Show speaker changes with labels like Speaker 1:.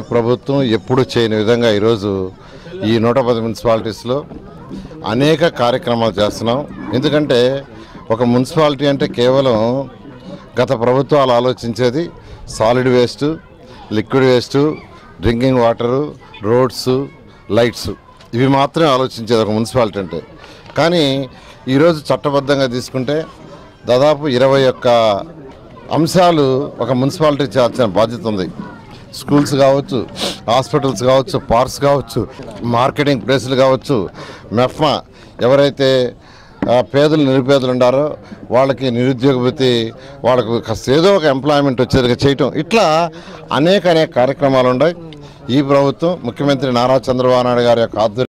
Speaker 1: ప్రభుత్వం ఎప్పుడు చేయని విధంగా ఈరోజు ఈ నూట పది మున్సిపాలిటీస్లో అనేక కార్యక్రమాలు చేస్తున్నాం ఎందుకంటే ఒక మున్సిపాలిటీ అంటే కేవలం గత ప్రభుత్వాలు ఆలోచించేది solid waste liquid waste drinking water roads lights ఇవి మాత్రమే ఆలోచించేది ఒక మున్సిపాలిటీ అంటే కానీ ఈరోజు చట్టబద్ధంగా తీసుకుంటే దాదాపు ఇరవై ఒక్క అంశాలు ఒక మున్సిపాలిటీ చేయాల్సిన బాధ్యత ఉంది స్కూల్స్ కావచ్చు హాస్పిటల్స్ కావచ్చు పార్క్స్ కావచ్చు మార్కెటింగ్ ప్లేసులు కావచ్చు మెఫ్మా ఎవరైతే ఆ, పేదలు నిరుపేదలు ఉండారో వాళ్ళకి నిరుద్యోగ భృతి వాళ్ళకు కాస్త ఏదో ఒక ఎంప్లాయ్మెంట్ వచ్చేదిగా చేయటం ఇట్లా అనేక అనేక కార్యక్రమాలు ఉన్నాయి ఈ ప్రభుత్వం ముఖ్యమంత్రి నారా చంద్రబాబు నాయుడు గారి యొక్క ఆధ్వర్యం